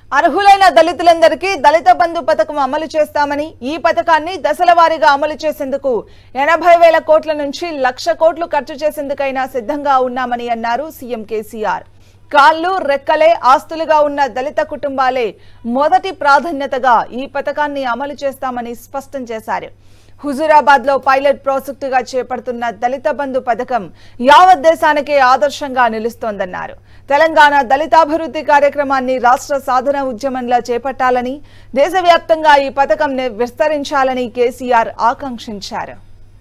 అర్హులైన దళితులందరికీ దళిత బంధు పథకం అమలు చేస్తామని ఈ పథకాన్ని దశల వారీగా అమలు చేసేందుకు ఎనభై వేల కోట్ల నుంచి లక్ష కోట్లు ఖర్చు చేసేందుకైనా సిద్ధంగా ఉన్నామని అన్నారు సీఎం కేసీఆర్ కాళ్ళు రెక్కలే ఆస్తులుగా ఉన్న దళిత కుటుంబాలే మొదటి ప్రాధాన్యతగా ఈ పథకాన్ని అమలు చేస్తామని స్పష్టం చేశారు హుజూరాబాద్ లో పైలట్ ప్రాజెక్టు గా చేపడుతున్న దళిత బంధు పథకం యావత్ దేశానికే ఆదర్శంగా నిలుస్తోందన్నారు తెలంగాణ దళితాభివృద్ధి కార్యక్రమాన్ని రాష్ట్ర సాధన ఉద్యమంలా చేపట్టాలని దేశవ్యాప్తంగా ఈ పథకం ని విస్తరించాలని కేసీఆర్ ఆకాంక్షించారు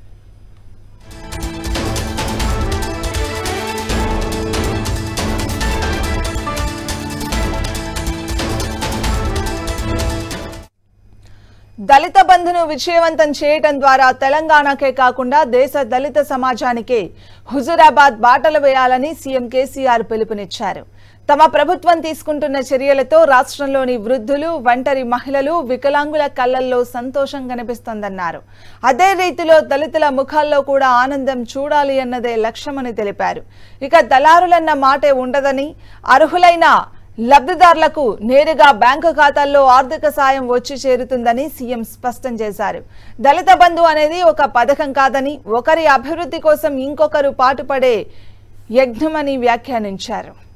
దళిత బంధును విజయవంతం చేయటం ద్వారా తెలంగాణకే కాకుండా దేశ దళిత సమాజానికే హుజురాబాద్ బాటలు వేయాలని సీఎం కేసీఆర్ పిలుపునిచ్చారు తమ ప్రభుత్వం తీసుకుంటున్న చర్యలతో రాష్ట్రంలోని వృద్ధులు ఒంటరి మహిళలు వికలాంగుల కళ్లల్లో సంతోషం కనిపిస్తోందన్నారు అదే రీతిలో దళితుల ముఖాల్లో కూడా ఆనందం చూడాలి అన్నదే లక్ష్యమని తెలిపారు ఇక దళారులన్న మాటే ఉండదని అర్హులైన లబ్ధిదారులకు నేరుగా బ్యాంకు ఖాతాల్లో ఆర్థిక సాయం వచ్చి చేరుతుందని సీఎం స్పష్టం చేశారు దళిత బంధు అనేది ఒక పథకం కాదని ఒకరి అభివృద్ధి కోసం ఇంకొకరు పాటుపడే యజ్ఞమని వ్యాఖ్యానించారు